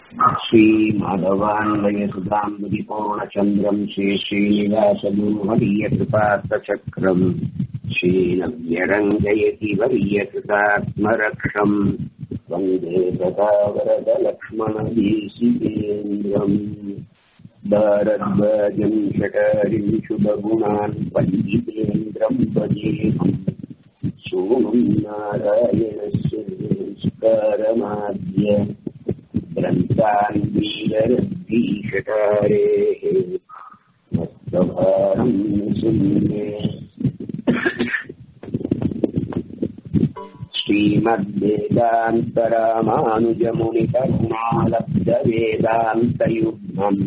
श्रीमाधवान्वयसुधाम्बुदिपूर्णचन्द्रम् श्रीश्रीनिवासगुरुवर्यकृपार्थचक्रम् श्रीनव्यरञ्जयति वर्यकृतात्मरक्षम् वन्दे गदावरदलक्ष्मणदेशिकेन्द्रम् भारद्वाजम् षटारिम् शुभगुणान् पण्डितेन्द्रम् वदेहम् सोमम् नारायणस्य संस्कारमाद्य ग्रन्थान् वीररद्भीषटारेः मत्तभारम् शून्ये श्रीमद्वेदान्तरामानुजमुनिकरुणालब्धवेदान्तयुग्मम्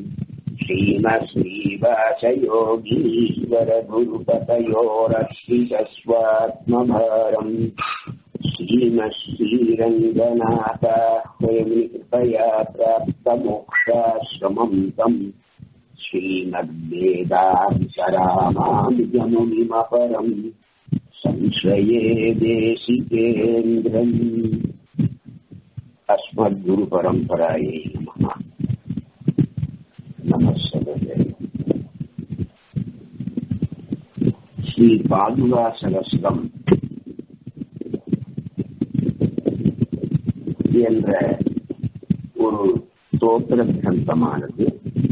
श्रीमश्रीवासयोगीश्वरगुरुपतयोरर्पितस्वात्मभारम् श्रीमश्रीरङ्गनाथा स्वयमिकृपया प्राप्तमोक्षाश्रमम् तम् श्रीमद्वेदान्तरामानुजमुनिमपरम् संश्रये देशिकेन्द्रम् अस्मद्गुरुपरम्परायै नमः नमः सदये ஸ்ரீபாதுகாசகஸ்ரம் என்ற ஒரு ஸ்தோத்திர கிரந்தமானது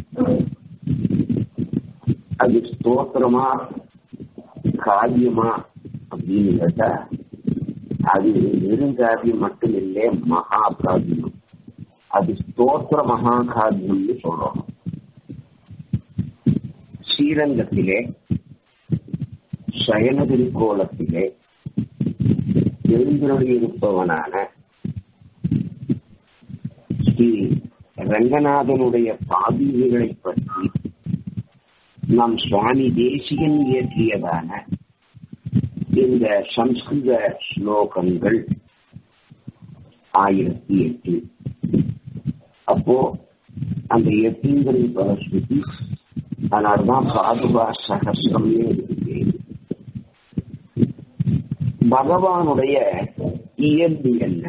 அது ஸ்தோத்திரமா காவியமா அப்படின்னு கேட்டா அது நெருங்காவியம் மட்டும் இல்லை மகாகாவியம் அது ஸ்தோத்திர மகாகாவியம்னு சொல்றோம் ஸ்ரீரங்கத்திலே சயன திருக்கோலத்திலே எழுந்துருளியிருப்பவனான ஸ்ரீ ரங்கநாதனுடைய பாதிகளை பற்றி நம் சுவாமி தேசிகன் இயற்றியதான இந்த சம்ஸ்கிருத ஸ்லோகங்கள் ஆயிரத்தி எட்டு அப்போ அந்த எட்டுங்கிறது பலஸ்ருதி அதனால்தான் பாதுகா சகசிரமே இருக்கு பகவானுடைய இயல்பு என்ன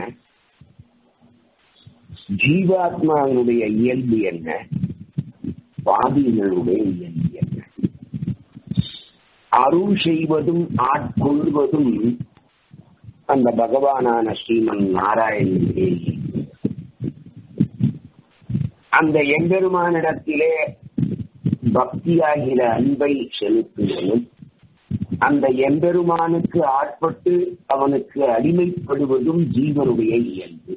ஜீவாத்மாவினுடைய இயல்பு என்ன பாதிகளுடைய இயல்பு என்ன அருள் செய்வதும் ஆட்கொள்வதும் அந்த பகவானான ஸ்ரீமன் நாராயணனுடைய அந்த எம்பெருமானிடத்திலே பக்தியாகிற அன்பை செலுத்துவதும் அந்த எம்பெருமானுக்கு ஆட்பட்டு அவனுக்கு அடிமைப்படுவதும் ஜீவனுடைய இயல்பு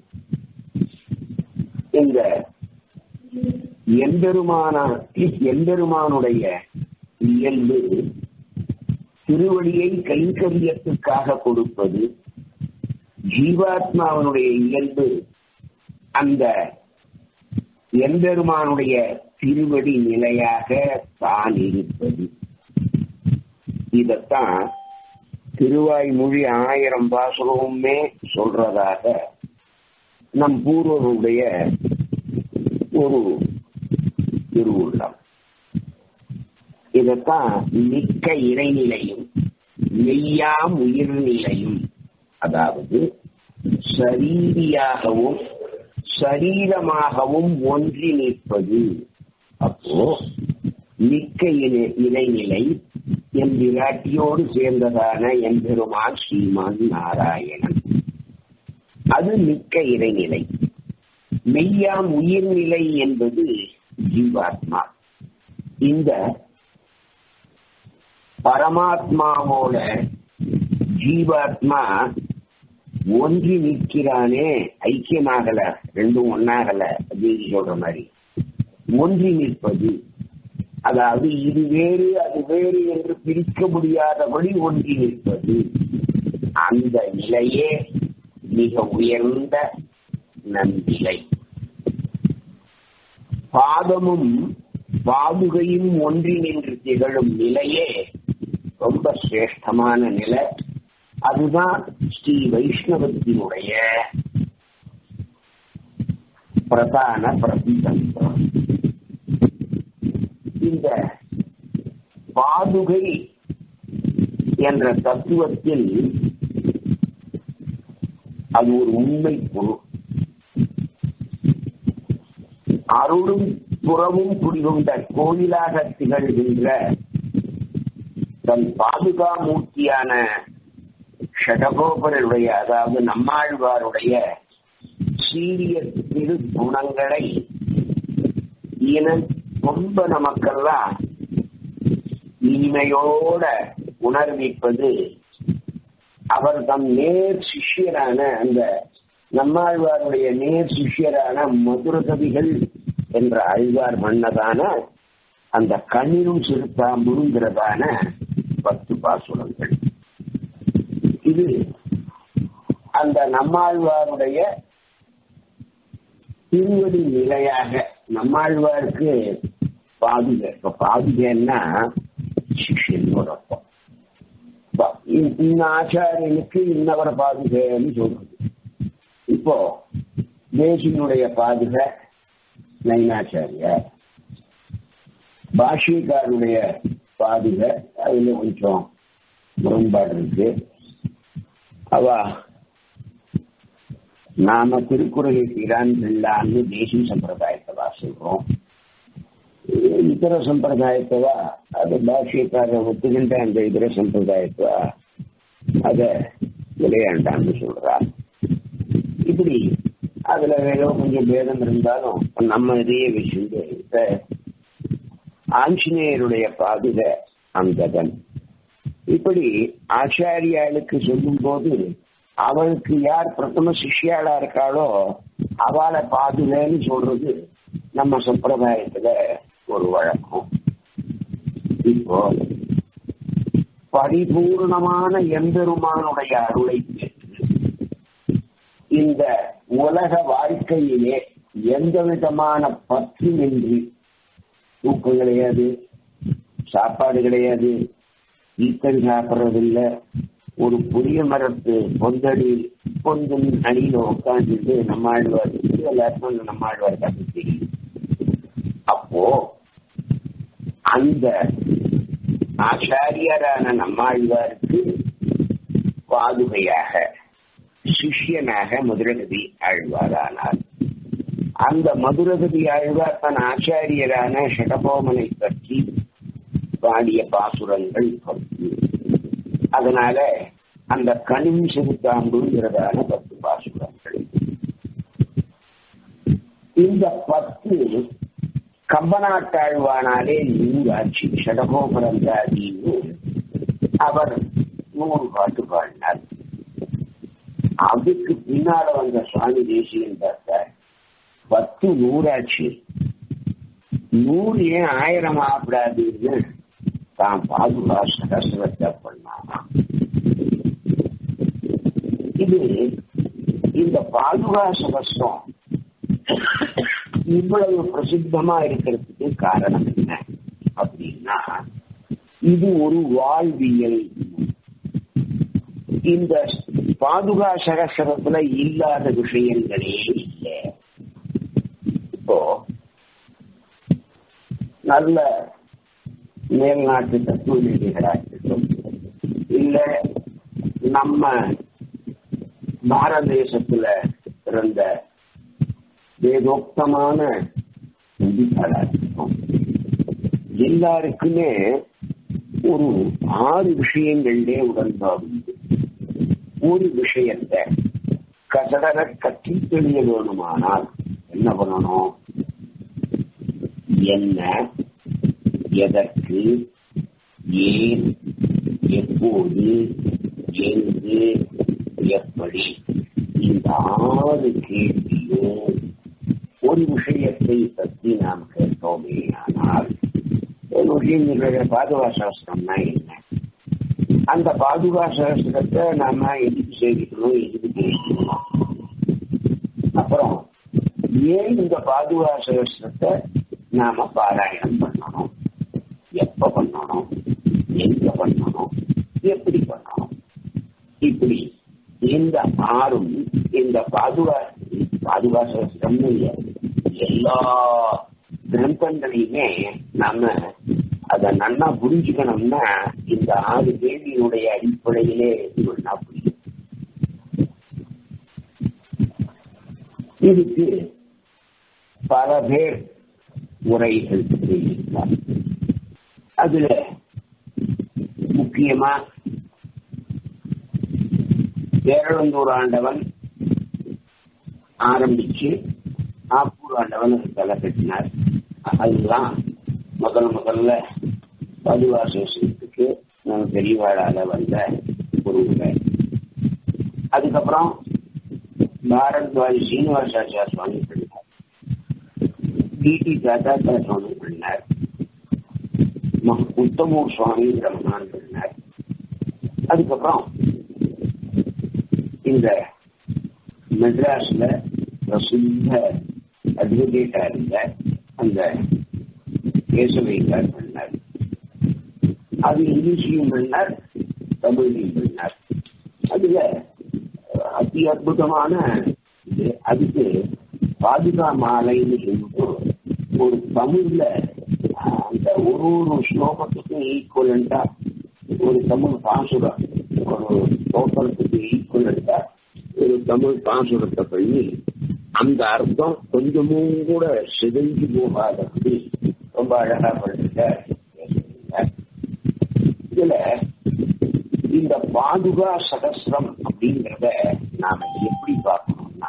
இந்த எம்பெருமான எம்பெருமானுடைய இயல்பு திருவடியை கைங்கரியத்துக்காக கொடுப்பது ஜீவாத்மாவனுடைய இயல்பு அந்த எம்பெருமானுடைய திருவடி நிலையாக தான் இருப்பது இதத்தான் திருவாய்மொழி ஆயிரம் பாசகமுமே சொல்றதாக நம் பூர்வருடைய ஒரு திருவுள்ளம் இதத்தான் மிக்க இறைநிலையும் மெய்யாம் உயிர்நிலையும் அதாவது சரீரியாகவும் சரீரமாகவும் ஒன்றி நிற்பது அப்போ மிக்க இறைநிலை என் விராட்டியோடு சேர்ந்ததான என் பெருமான் ஸ்ரீமான் நாராயணன் அது மிக்க இறைநிலை மெய்யாம் உயிர்நிலை என்பது ஜீவாத்மா இந்த பரமாத்மாவோட ஜீவாத்மா ஒன்றி நிற்கிறானே ஐக்கியமாகல ரெண்டும் ஒன்னாகல அப்படின்னு சொல்ற மாதிரி ஒன்றி நிற்பது அதாவது இது வேறு அது வேறு என்று பிரிக்க முடியாதபடி ஒன்றி நிற்பது அந்த நிலையே மிக உயர்ந்த நன்னிலை பாதமும் பாதுகையும் ஒன்றி நின்று திகழும் நிலையே ரொம்ப சிரேஷ்டமான நிலை அதுதான் ஸ்ரீ வைஷ்ணவத்தினுடைய பிரதான பிரதிதந்திரம் இந்த பாதுகை என்ற தத்துவத்தில் அது ஒரு உண்மை பொருள் அருளும் புறமும் குடிகொண்ட கோயிலாக திகழ்கின்ற தன் பாதுகா மூர்த்தியான ஷடகோபருடைய அதாவது நம்மாழ்வாருடைய சீரிய திரு குணங்களை இன ரொம்ப நமக்கெல்லாம் இனிமையோட உணர்விப்பது அவர் தம் நேர் சிஷ்யரான அந்த நம்மாழ்வாருடைய நேர் சிஷ்யரான மதுரகவிகள் என்ற ஆழ்வார் மன்னதான அந்த கண்ணினும் சிறுத்தாம்புங்கிறதான பத்து பாசுரங்கள் இது அந்த நம்மாழ்வாருடைய திருவடி நிலையாக நம்மாழ்வாருக்கு பாதுகை இப்ப பாதுகைன்னா சிஷ்யனோட அர்த்தம் இந்த ஆச்சாரியனுக்கு இன்னவர பாதுகைன்னு சொல்றது இப்போ தேசியனுடைய பாதுகை நைனாச்சாரியார் பாஷிகாருடைய பாதுகை அதுல கொஞ்சம் முரண்பாடு இருக்கு அவ நாம திருக்குறளை தீரான்னு தேசிய சம்பிரதாயத்தை சொல்றோம் இதர சம்பிரதாயத்தவா அது பாஷ்யக்காரர் ஒத்துக்கின்ற அந்த இதர சம்பிரதாயத்தவா அத விளையாண்டான்னு சொல்றா இப்படி அதுல ஏதோ கொஞ்சம் பேதம் இருந்தாலும் நம்ம இதையே வச்சுட்டு இப்ப ஆஞ்சநேயருடைய பாதுக அங்கதன் இப்படி ஆச்சாரியாளுக்கு சொல்லும் போது அவளுக்கு யார் பிரதம சிஷ்யாளா இருக்காளோ அவளை பாதுகன்னு சொல்றது நம்ம சம்பிரதாயத்துல ஒரு வழக்கம் இப்போ பரிபூர்ணமான எம்பெருமானுடைய அருளை பெற்று இந்த உலக வாழ்க்கையிலே எந்த விதமான பற்றுமின்றி தூக்கம் கிடையாது சாப்பாடு கிடையாது ஈத்தல் சாப்பிட்றதில்லை ஒரு புளிய மரத்து பொந்தடி பொந்தின் அடியில உட்காந்துட்டு நம்மாழ்வார் எல்லாருக்கும் நம்மாழ்வார் கதை தெரியும் அப்போ அந்த ஆச்சாரியரான நம்மாழ்வாருக்கு பாதுகையாக சிஷ்யனாக மதுரகதி ஆழ்வாரானார் அந்த மதுரகதி ஆழ்வார் தன் ஆச்சாரியரான ஷடபோமனை பற்றி பாடிய பாசுரங்கள் பத்து அதனால அந்த கனிம் செலுத்தாம்புங்கிறதான பத்து பாசுரங்கள் இந்த பத்து கம்பநாட்டாழ்வானாலே நூறாட்சி ஷடகோபரந்தாதின்னு அவர் நூறு பாட்டு பாடினார் அதுக்கு பின்னால வந்த சுவாமி தேசியன் பார்த்தார் பத்து நூறாட்சி நூறு ஏன் ஆயிரம் ஆகக்கூடாதுன்னு தான் பாதுகா சகசிரத்தை பண்ணானா இது இந்த பாதுகா சகசிரம் இவ்வளவு பிரசித்தமா இருக்கிறதுக்கு காரணம் என்ன அப்படின்னா இது ஒரு வாழ்வியல் இந்த பாதுகா சகசரத்துல இல்லாத விஷயங்களே இல்லை இப்போ நல்ல மேல்நாட்டு தத்துவ நிலைகளாகட்டும் இல்ல நம்ம பாரத தேசத்துல பிறந்த வேதோக்தமான நம்பிக்கையாகட்டும் எல்லாருக்குமே ஒரு ஆறு விஷயங்களிலே உடன்பாடு உண்டு ஒரு விஷயத்தை கசடர கற்றி தெரிய வேணுமானால் என்ன பண்ணணும் என்ன எதற்கு ஏன் எப்போது எங்கு எப்படி இந்த ஆறு கேள்வியும் ஒரு விஷயத்தை பற்றி நாம் கேட்டோமே ஆனால் ஒரு விஷயம் பாதுகா சாஸ்திரம்னா என்ன அந்த பாதுகா சாஸ்திரத்தை நாம எதுக்கு சேவிக்கணும் எதுக்கு தெரிவிக்கணும் அப்புறம் ஏன் இந்த பாதுகா சாஸ்திரத்தை நாம பாராயணம் பண்ணணும் எப்ப பண்ணணும் எங்க பண்ணணும் எப்படி பண்ணணும் இப்படி இந்த ஆறும் இந்த பாதுகா பாதுகா சாஸ்திரம்னு இல்லை எல்லா கிரந்தங்களையுமே நாம அத நன்னா புரிஞ்சுக்கணும்னா இந்த ஆறு கேள்வியினுடைய அடிப்படையிலே பண்ணா புரியும் இதுக்கு பல பேர் உரைகள் எழுதியிருந்தார் அதுல முக்கியமா பேரளந்தூர் ஆண்டவன் ஆரம்பிச்சு ஆப்பூர் ஆண்டவன் தலை கட்டினார் அதுதான் முதல் முதல்ல பதுவாசேஷத்துக்கு நம்ம பெரியவாழால வந்த ஒரு உரை அதுக்கப்புறம் பாரத்வாஜ் சீனிவாசாச்சார சுவாமி பண்ணார் டிடி தாத்தாச்சா சுவாமி பண்ணார் உத்தமூர் சுவாமி பிரம்மணான் பண்ணார் அதுக்கப்புறம் இந்த மெட்ராஸ்ல பிரசித்த அட்வொகேட்டா இருந்த அந்த கேசவைக்கார் பண்ணார் அது இங்கிலீஷ்லையும் பண்ணார் தமிழ்லையும் பண்ணார் அதுல அதி அற்புதமான இது அதுக்கு பாதுகா மாலைன்னு சொல்லிட்டு ஒரு தமிழ்ல அந்த ஒரு ஒரு ஸ்லோகத்துக்கும் ஈக்குவலண்டா ஒரு தமிழ் பாசுரம் ஒரு தோற்றத்துக்கு ஈக்குவலண்டா ஒரு தமிழ் பாசுரத்தை பண்ணி அந்த அர்த்தம் கொஞ்சமும் கூட சிதைஞ்சு போகாதபடி ரொம்ப அழகா பண்ணிருக்கார் இதுல இந்த பாதுகா சகசிரம் அப்படிங்கிறத நாம எப்படி பார்க்கணும்னா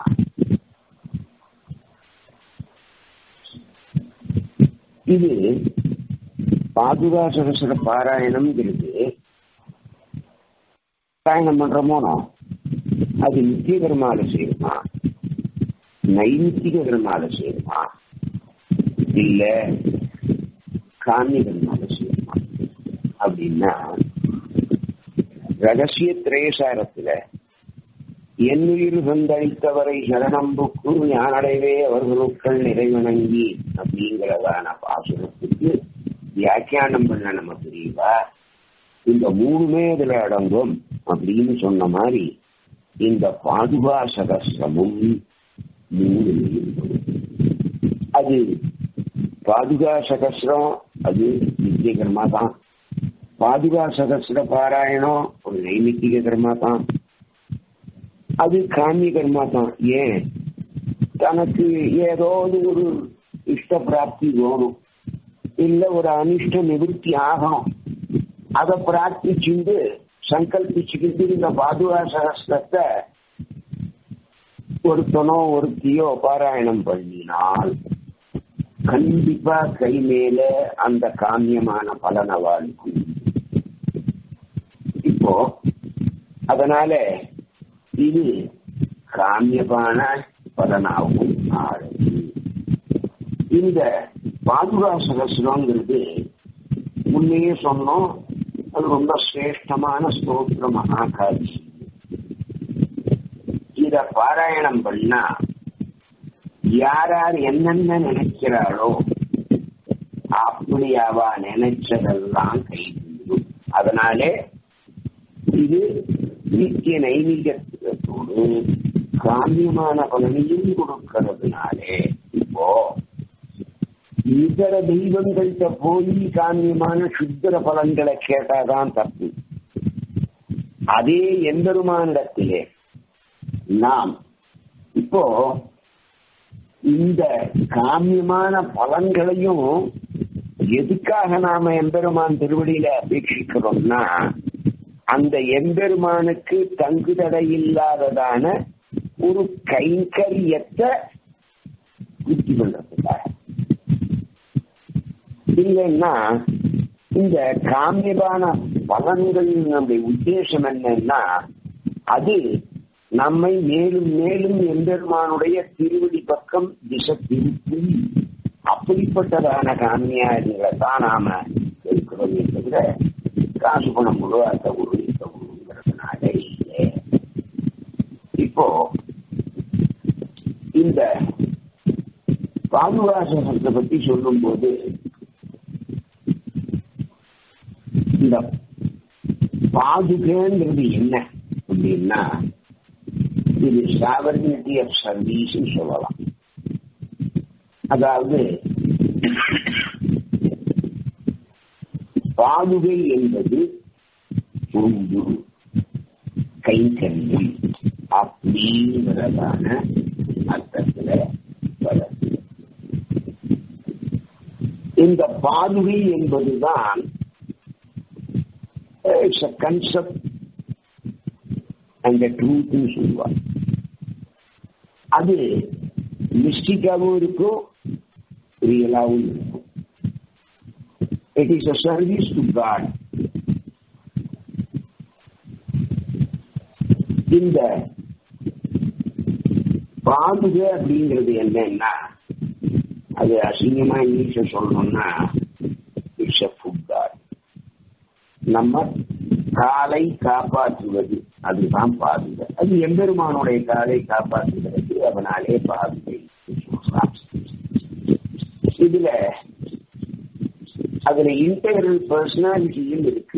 இது பாதுகா சகசிர பாராயணம்ங்கிறது பாராயணம் பண்றோமோனோ அது நித்திய கர்மால செய்யுமா நைமித்திக கர்மால செய்யுமா இல்ல காமிய கர்மால செய்யுமா அப்படின்னா ரகசிய திரேசாரத்துல என்னுயிர் சந்தளித்தவரை சரணம்புக்கு ஞானடைவே அவர்களுக்கள் நிறைவணங்கி அப்படிங்கிறதான பாசுரத்துக்கு வியாக்கியானம் பண்ண நம்ம தெரியவா இந்த மூணுமே இதுல அடங்கும் அப்படின்னு சொன்ன மாதிரி இந்த பாதுகா சகசிரமும் மூணு அது பாதுகா சகசிரம் அது நித்தியகரமா தான் பாதுகா சகசிர பாராயணம் ஒரு நைமித்திக கர்மா தான் அது காமிய கர்மா தான் ஏன் தனக்கு ஏதாவது ஒரு இஷ்ட பிராப்தி வேணும் இல்ல ஒரு அனிஷ்ட நிவர்த்தி ஆகணும் அதை பிரார்த்திச்சுண்டு சங்கல்பிச்சுக்கிட்டு இந்த பாதுகா சகஸ்திரத்தை ஒருத்தனோ ஒருத்தியோ பாராயணம் பண்ணினால் கண்டிப்பா கை மேல அந்த காமியமான பலனை வாழ்க்கும் இப்போ அதனால இது காமியமான பலனாகும் ஆளுது இந்த பாதுகா சகசிரங்கிறது முன்னையே சொன்னோம் அது ரொம்ப சிரேஷ்டமான ஸ்தோத்திர மகாகாட்சி இத பாராயணம் பண்ணா யார் யார் என்னென்ன நினைக்கிறாளோ அப்படி அவ நினைச்சதெல்லாம் கைவிடும் அதனாலே இது நித்திய நைமிகத்தோடு காமியமான பலனையும் கொடுக்கிறதுனாலே இப்போ இதர தெய்வங்கள்கிட்ட போய் காமியமான சுத்தர பலன்களை கேட்டாதான் தப்பு அதே எம்பெருமானிடத்திலே நாம் இப்போ இந்த காமியமான பலன்களையும் எதுக்காக நாம எம்பெருமான் திருவடியில அபேட்சிக்கிறோம்னா அந்த எம்பெருமானுக்கு தங்குதடை இல்லாததான ஒரு கைங்கரியத்தை புத்தி பண்றதுக்காக இல்லைன்னா இந்த காமியமான பலன்கள் நம்முடைய உத்தேசம் என்னன்னா அது நம்மை மேலும் மேலும் எம்பெருமானுடைய திருவடி பக்கம் திசை திருப்பி அப்படிப்பட்டதான காமியாதிகளை தான் நாம இருக்கிறோம் தவிர காசு பணம் முழுவாக்க உருவிக்க உருங்கிறதுனால இல்லை இப்போ இந்த பாதுகாசத்தை பத்தி சொல்லும் போது இந்த பாதுகைங்கிறது என்ன அப்படின்னா இது சாவர்னிட்டி ஆஃப் சர்வீஸ் சொல்லலாம் அதாவது பாதுகை என்பது தொண்டு கைங்கரியம் அப்படிங்கிறதான அர்த்தத்துல வளர்ந்து இந்த பாதுகை என்பதுதான் இட்ஸ் அ கன்செப்ட் அந்த ட்ரூத்னு சொல்லுவார் அது மிஸ்டிக்காவும் இருக்கும் ரியலாவும் இருக்கும் it is a service to God இந்த பாதுகை அப்படிங்கிறது என்னன்னா அது அசிங்கமா இங்கிலீஷ்ல சொல்லணும்னா இட்ஸ் அ ஃபுட் காட் நம்ம காலை காப்பாற்றுவது அதுதான் பாதுகை அது எம்பெருமானுடைய காலை காப்பாற்றுகிறது அவனாலே பாதுகை இதுல அதுல இன்டெகிரல் பர்சனாலிட்டியும் இருக்கு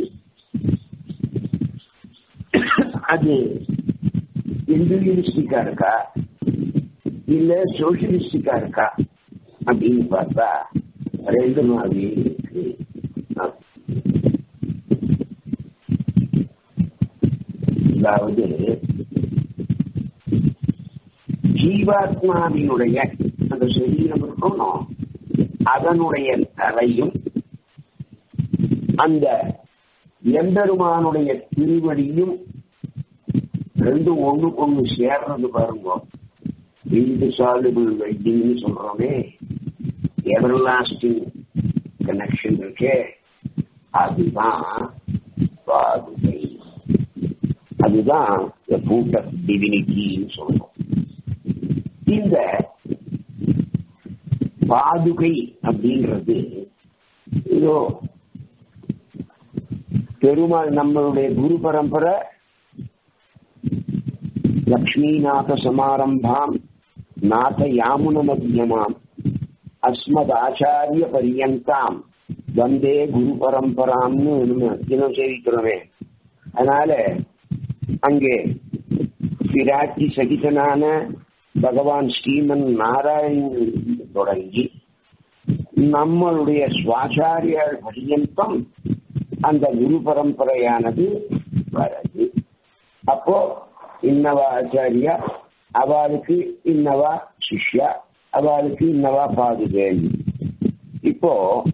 அது இண்டிவிஜுவலிஸ்டிக்கா இருக்கா இல்ல சோசியலிஸ்டிக்கா இருக்கா அப்படின்னு பார்த்தா ரெண்டு மாதிரி இருக்கு அதாவது ஜீவாத்மாவினுடைய அந்த சரீரம் இருக்கணும் அதனுடைய தலையும் அந்த எம்பெருமானுடைய திருவடியும் ரெண்டும் ஒண்ணுக்கு ஒண்ணு சேர்றது பாருங்க இன்டிசாலிபிள் வெட்டிங்னு சொல்றோமே எவர் லாஸ்டிங் கனெக்ஷன் இருக்கே அதுதான் பாதுகை அதுதான் பூட் ஆஃப் டிவினிட்டின்னு சொல்றோம் இந்த பாதுகை அப்படின்றது இதோ பெருமாள் நம்மளுடைய குரு பரம்பரை லக்ஷ்மீநாத சமாரம்பாம் நாத யாமுன மத்தியமாம் அஸ்மத் ஆச்சாரிய பரியந்தாம் வந்தே குரு பரம்பராம்னு நம்ம தினம் சேவிக்கிறோமே அதனால அங்கே பிராட்டி சகிதனான பகவான் ஸ்ரீமன் நாராயணன் தொடங்கி நம்மளுடைய சுவாச்சாரிய பரியந்தம் அந்த குரு பரம்பரையானது வருது அப்போ இன்னவா ஆச்சாரியா அவளுக்கு இன்னவா சிஷ்யா அவளுக்கு இன்னவா பாதுகேள் இப்போ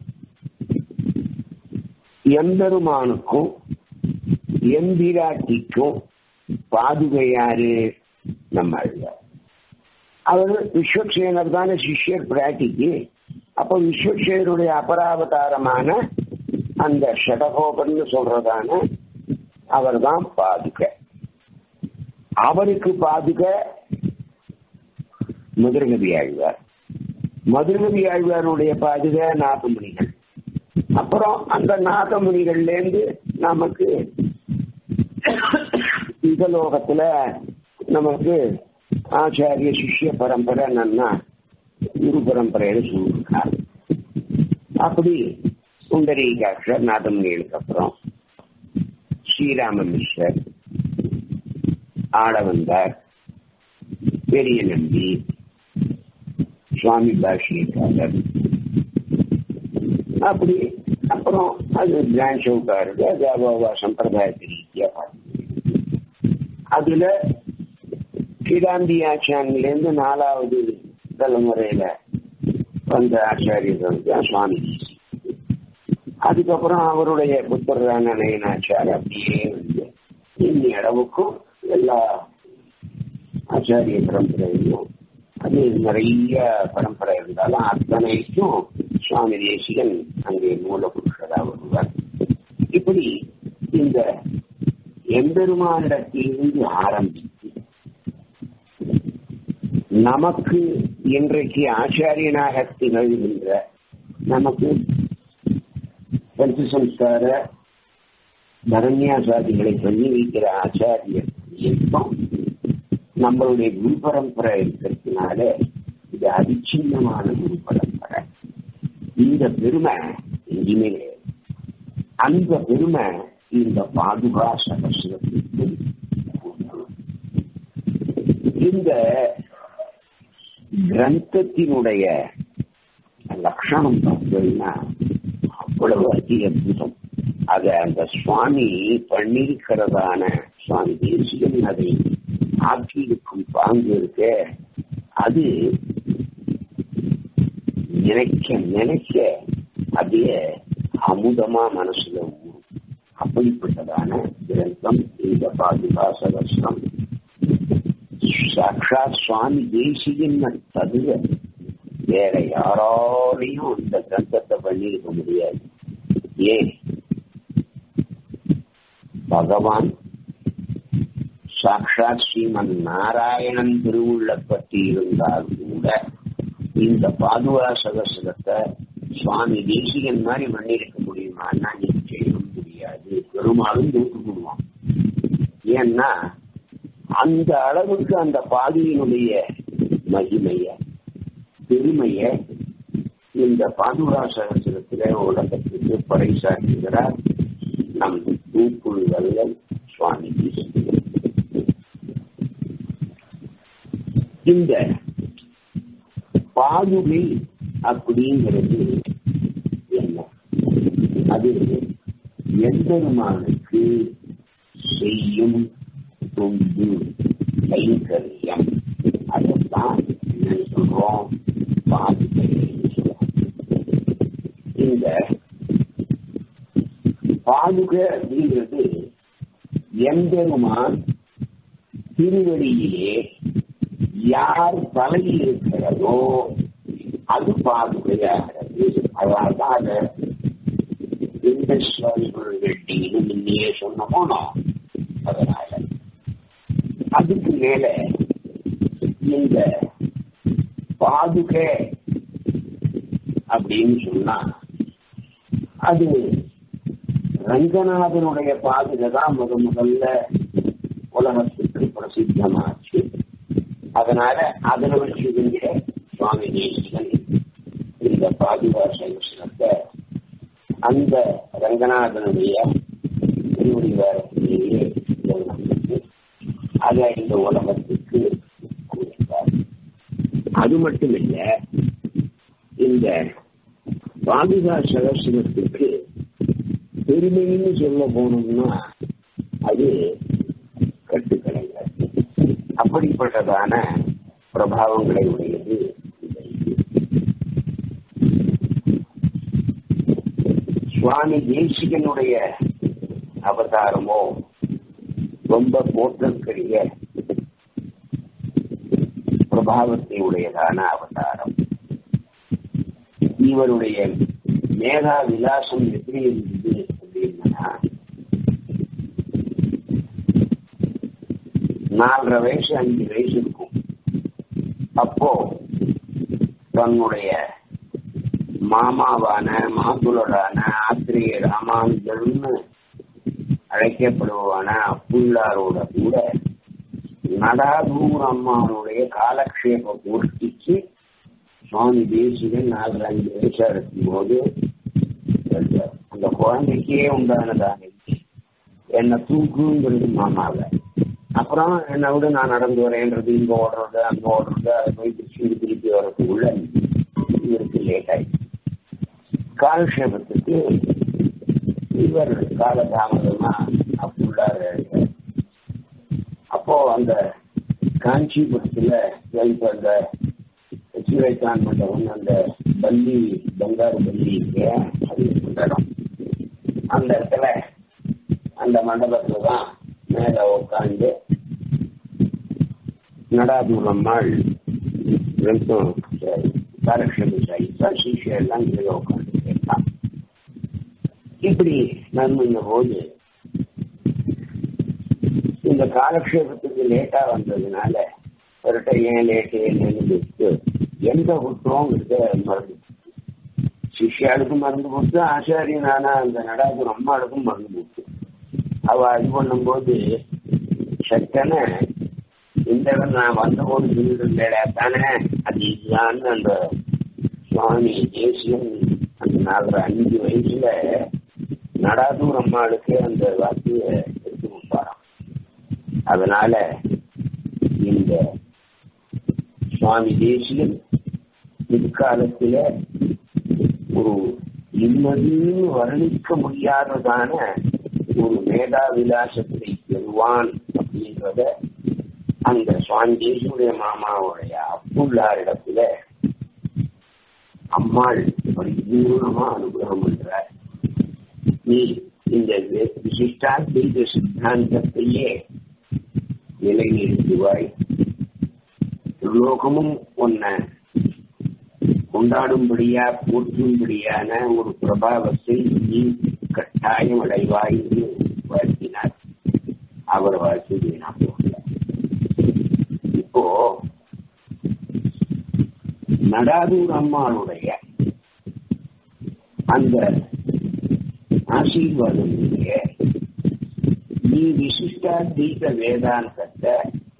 எம்பெருமானுக்கும் எம்பிராட்டிக்கும் பாதுகை யாரு நம்ம அவர் விஸ்வக்சேனர் தானே சிஷ்யர் பிராட்டிக்கு அப்போ விஸ்வக்சேனருடைய அபராவதாரமான அந்த ஷடகோபன் சொல்றதான அவர் தான் பாதுகை அவருக்கு பாதுக மதுரகவி ஆழ்வார் மதுரகவி ஆழ்வாருடைய பாதுக நாதமுனிகள் அப்புறம் அந்த நாதமுனிகள்ல இருந்து நமக்கு இகலோகத்துல நமக்கு ஆச்சாரிய சிஷ்ய பரம்பரை நன்னா குரு பரம்பரைன்னு சொல்லியிருக்கார் அப்படி சுந்தரீகாட்சர் நாதமுனிகளுக்கு அப்புறம் ஸ்ரீராம மிஸ்ரர் ஆட வந்தார் பெரிய நம்பி சுவாமி பாஷியக்காரர் அப்படி அப்புறம் அது பிரான்ச் அவுட்டாருது அது அவாவா சம்பிரதாயத்து ரீதியா அதுல கிடாந்தி ஆச்சான்ல இருந்து நாலாவது தலைமுறையில வந்த ஆச்சாரியர்கள் தான் சுவாமி அதுக்கப்புறம் அவருடைய புத்தரான நயனாச்சார் அப்படியே வந்து இன்னி அளவுக்கும் எல்லா ஆச்சாரிய பரம்பரையிலும் அது நிறைய பரம்பரை இருந்தாலும் அத்தனைக்கும் சுவாமி தேசிகன் அங்கே மூல புருஷரா வருவார் இப்படி இந்த எம்பெருமானிடத்திலிருந்து ஆரம்பித்து நமக்கு இன்றைக்கு ஆச்சாரியனாக திகழ்கின்ற நமக்கு பஞ்சசம்ஸ்கார தரண்யாசாதிகளை பண்ணி வைக்கிற ஆச்சாரியர் இயக்கம் நம்மளுடைய குரு பரம்பரை இருக்கிறதுனால இது அதிச்சின்னமான குரு பரம்பரை இந்த பெருமை எங்கேயுமே கிடையாது அந்த பெருமை இந்த பாதுகா சகசிரத்திற்கு இந்த கிரந்தத்தினுடைய லட்சணம் பார்த்தீங்கன்னா அவ்வளவு அதி அற்புதம் அத அந்த சுவாமி பண்ணிருக்கிறதான சுவாமி தேசிகன் அதை ஆக்கியிருக்கும் பாங்கு இருக்க அது நினைக்க நினைக்க அப்படியே அமுதமா மனசுல ஊறும் அப்படிப்பட்டதான கிரந்தம் இந்த பாதுகா சகஸ்ரம் சாட்சாத் சுவாமி தேசிகன் தவிர வேற யாராலையும் இந்த கிரந்தத்தை பண்ணியிருக்க முடியாது ஏன் பகவான் சாட்சாத் ஸ்ரீமன் நாராயணன் திருவுள்ள பற்றி இருந்தால் கூட இந்த பாதுகா சகசகத்தை சுவாமி தேசிகன் மாதிரி பண்ணியிருக்க முடியுமான்னா நிச்சயம் முடியாது பெருமாளும் தூக்கிவிடுவான் ஏன்னா அந்த அளவுக்கு அந்த பாதியினுடைய மகிமைய பெருமைய இந்த பாதுகா சகசகத்தில உலகத்துக்கு பறைசாற்றுகிறார் நம் தூக்குள்கள் சுவாமி தேசிகன் இந்த பாதுகை அப்படிங்கிறது என்ன அது எம்பெருமானுக்கு செய்யும் தொண்டு கைங்கரியம் அதுதான் என்ன சொல்றோம் பாதுகை இந்த பாதுகை அப்படிங்கிறது எம்பெருமான் திருவடியிலே யார் பழகி இருக்கிறதோ அது பாதுகையாகிறது அதனால்தான் அதை எந்த சுவாமிகள் வெட்டின்னு முன்னையே சொன்னமோ அதனால அதுக்கு மேல இந்த பாதுகை அப்படின்னு சொன்னா அது ரங்கநாதனுடைய பாதுகை தான் முத முதல்ல உலகத்துக்கு பிரசித்தமாச்சு அதனால அதுல வச்சு இருந்த சுவாமி தேசிகன் இந்த பாதுகா சங்கத்தை அந்த ரங்கநாதனுடைய திருவடிவாரத்திலேயே அதை இந்த உலகத்துக்கு கொடுத்தார் அது மட்டும் இல்ல இந்த பாதுகா சகசிரத்துக்கு பெருமைன்னு சொல்ல போனோம்னா அது கட்டுக்கலைங்க அப்படிப்பட்டதான பிரபாவங்களை உடையது சுவாமி தேசிகனுடைய அவதாரமோ ரொம்ப போற்றற்கரிய பிரபாவத்தை உடையதான அவதாரம் இவருடைய மேகா விலாசம் எப்படி இருந்தது அப்படின்னா நாலரை வயசு அஞ்சு வயசு இருக்கும் அப்போ தன்னுடைய மாமாவான மாதுளரான ஆத்திரிய ராமானுஜர்னு அழைக்கப்படுவான அப்புள்ளாரோட கூட நடாதூர் அம்மாவனுடைய காலக்ஷேப பூர்த்திக்கு சுவாமி தேசிகன் நாலு அஞ்சு வயசா இருக்கும் போது அந்த குழந்தைக்கே உண்டானதான என்னை தூக்குங்கிறது மாமாவை அப்புறம் என்னை விட நான் நடந்து வரேன்றது இங்க ஓடுறது அங்க ஓடுறது அதை போய் திருச்சி திருப்பி வரதுக்குள்ள இவருக்கு லேட் ஆயிடுச்சு காலக்ஷேபத்துக்கு இவர் காலதாமதமா அப்புள்ளார் அப்போ அந்த காஞ்சிபுரத்துல இப்ப அந்த சீரைக்கான் மண்டபம் அந்த பள்ளி பங்காரு பள்ளி அது இடம் அந்த இடத்துல அந்த மண்டபத்துல தான் மேல உட்காந்து நடாதூரம்மாள் ரெண்டும் காலக்ஷேபம் சாயிச்சா சீஷா எல்லாம் கீழே உட்காந்து கேட்டான் இப்படி நன்மைங்க போது இந்த காலக்ஷேபத்துக்கு லேட்டா வந்ததுனால ஒருட்ட ஏன் லேட்டு என்னன்னு எந்த குற்றங்கிறத மறந்து சிஷ்யாளுக்கும் மறந்து போட்டு ஆச்சாரியனான அந்த நடாது அம்மாளுக்கும் மறந்து போட்டு அவ இது பண்ணும்போது சட்டன இந்த நான் வந்தபோது சொல்லிட்டு தானே அது இதுதான்னு அந்த சுவாமி தேசியம் அந்த நாலரை அஞ்சு வயசுல நடாதூர் அம்மாளுக்கு அந்த வார்த்தையை எடுத்து கொடுப்பாராம் அதனால இந்த சுவாமி தேசியன் பிற்காலத்துல ஒரு நிம்மதியும் வர்ணிக்க முடியாததான ஒரு மேதா விலாசத்தை பெறுவான் அப்படின்றத அந்த சுவாமி தேசியுடைய மாமாவுடைய அப்புள்ளாரிடத்துல அம்மாள் பரிபூர்ணமா அனுகிரகம் பண்றார் நீ இந்த விசிஷ்டாத்வைத சித்தாந்தத்தையே நிலைநிறுத்துவாய் லோகமும் உன்னை கொண்டாடும்படியா போற்றும்படியான ஒரு பிரபாவத்தை நீ கட்டாயம் அடைவாய் என்று வாழ்த்தினார் அவர் வாழ்த்து வீணா போகல இப்போ நடாதூர் அம்மாளுடைய அந்த ஆசீர்வாதம் நீ விசிஷ்டாத்வைத வேதாந்தத்தை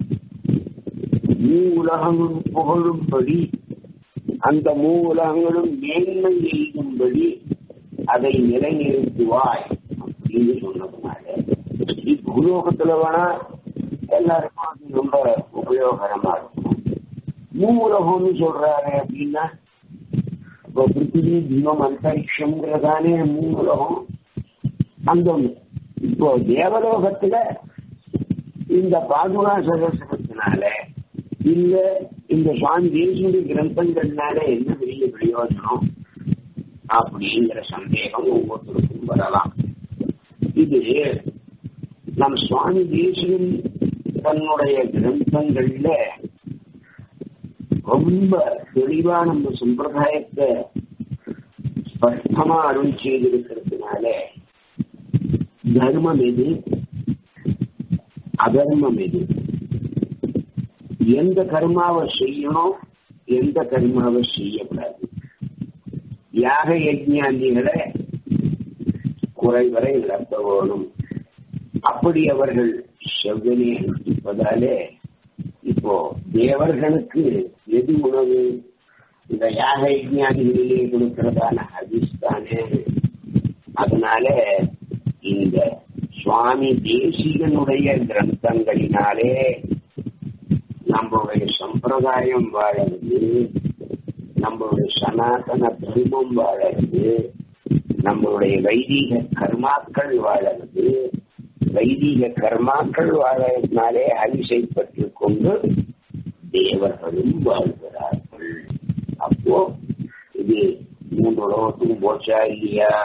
மூ உலகங்களும் புகழும்படி அந்த மூ உலகங்களும் மேன்மை எய்தும்படி அதை நிலைநிறுத்துவாய் அப்படின்னு சொன்னதுனால பூலோகத்துல வேணா எல்லாருக்கும் அது ரொம்ப உபயோகரமா இருக்கும் மூ உலகம்னு சொல்றாரு அப்படின்னா இப்போ பிருத்திவி தீபம் அந்தரிக்ஷம்ங்கிறதானே மூ உலகம் அந்த இப்போ தேவலோகத்துல இந்த பாதுகா சதசனத்தினால இல்ல இந்த சுவாமி தேசியுடைய கிரந்தங்கள்னால என்ன பெரிய பிரயோஜனம் அப்படிங்கிற சந்தேகம் ஒவ்வொருத்தருக்கும் வரலாம் இது நம் சுவாமி தேசியன் தன்னுடைய கிரந்தங்கள்ல ரொம்ப தெளிவா நம்ம சம்பிரதாயத்தை ஸ்பஷ்டமா அருள் செய்திருக்கிறதுனால தர்மம் எது அதர்மம் எது எந்த கர்மாவை செய்யணும் எந்த கர்மாவை செய்யக்கூடாது யாக யஜ்ஞாந்திகளை குறைவரை நடத்த வேணும் அப்படி அவர்கள் செவ்வனே அனுப்பிப்பதாலே இப்போ தேவர்களுக்கு எது உணவு இந்த யாக யஜ்ஞானிகளிலே கொடுக்கிறதான ஹதிஸ்தானே அதனால இந்த சுவாமி தேசிகனுடைய கிரந்தங்களினாலே நம்மளுடைய சம்பிரதாயம் வாழறது நம்மளுடைய சனாதன தர்மம் வாழறது நம்மளுடைய வைதீக கர்மாக்கள் வாழறது வைதீக கர்மாக்கள் வாழறதுனாலே ஹரிசை பற்றி கொண்டு தேவர்களும் வாழ்கிறார்கள் அப்போ இது மூன்று உலகத்துக்கும் போச்சா இல்லையா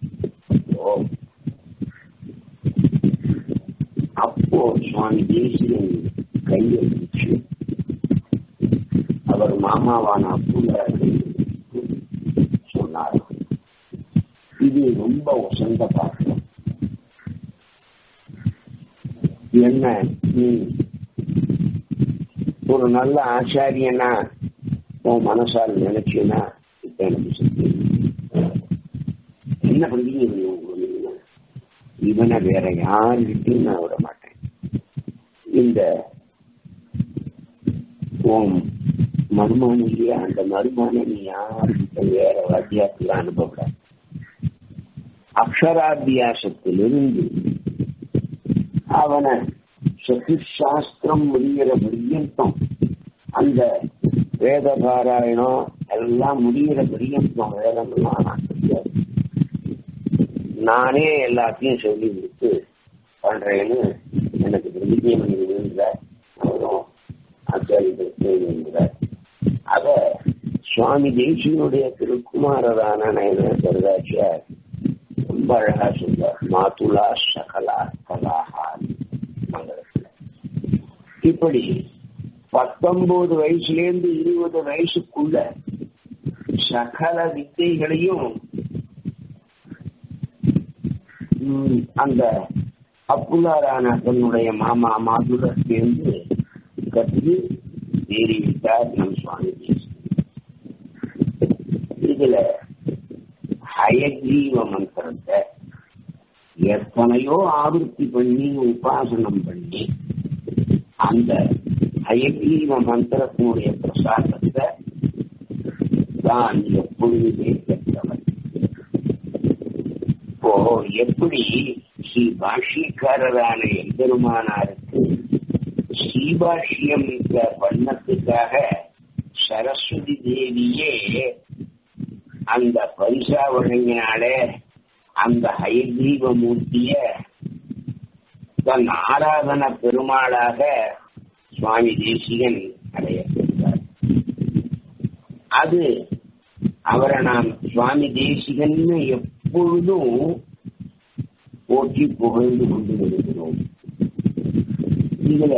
அப்போ சுவாமி தேசியன் கையை வச்சு அவர் மாமாவான அப்புள்ளார்கள் சொன்னார் இது ரொம்ப உசந்த பாத்திரம் என்ன நீ ஒரு நல்ல ஆச்சாரியனா உன் மனசால் நினைச்சுனா இப்ப எனக்கு சக்தி என்ன பண்றீங்க இவனை வேற யாருக்கிட்டையும் நான் விட மாட்டேன் இந்த உன் மருமான இல்லையா அந்த மருமான நீ யாருக்கிட்ட வேற வாத்தியாத்துல அனுபவப்பட அக்ஷராபியாசத்திலிருந்து அவனை சத்துசாஸ்திரம் முடிகிற பரியந்தம் அந்த வேத பாராயணம் எல்லாம் முடிகிற பரியந்தம் வேதம்லாம் நான் தெரியாது நானே எல்லாத்தையும் சொல்லி கொடுத்து பண்றேன்னு எனக்கு பிரதிஜை பண்ணி விழுந்தார் அவரும் ஆச்சாரியர் அத சுவாமி தேசியனுடைய திருக்குமாரரான நயன கருதாச்சியார் ரொம்ப அழகா சொல்றார் மாதுலா சகலா கலாஹா மங்களத்துல இப்படி பத்தொன்பது வயசுல இருந்து இருபது வயசுக்குள்ள சகல வித்தைகளையும் அந்த அப்புலாரான தன்னுடைய மாமா மாதுல சேர்ந்து கற்று ஏறிவிட்டார் நம் சுவாமி இதுல ஹயக்ரீவ மந்திரத்தை எத்தனையோ ஆவருத்தி பண்ணி உபாசனம் பண்ணி அந்த ஹயக்ரீவ மந்திரத்தினுடைய பிரசாதத்தை தான் எப்பொழுதுமே பெற்றவர் இப்போ எப்படி ஸ்ரீ பாஷ்யக்காரரான எம்பெருமானாருக்கு ஸ்ரீபாஷ்யம் பண்ணத்துக்காக சரஸ்வதி தேவியே அந்த பரிசா வழங்கினாலே அந்த ஹயக்ரீவ மூர்த்திய தன் ஆராதன பெருமாளாக சுவாமி தேசிகன் அடையப்பட்டார் அது அவரை நாம் சுவாமி தேசிகன்னு எப்பொழுதும் போற்றி புகழ்ந்து கொண்டு வருகிறோம் இதுல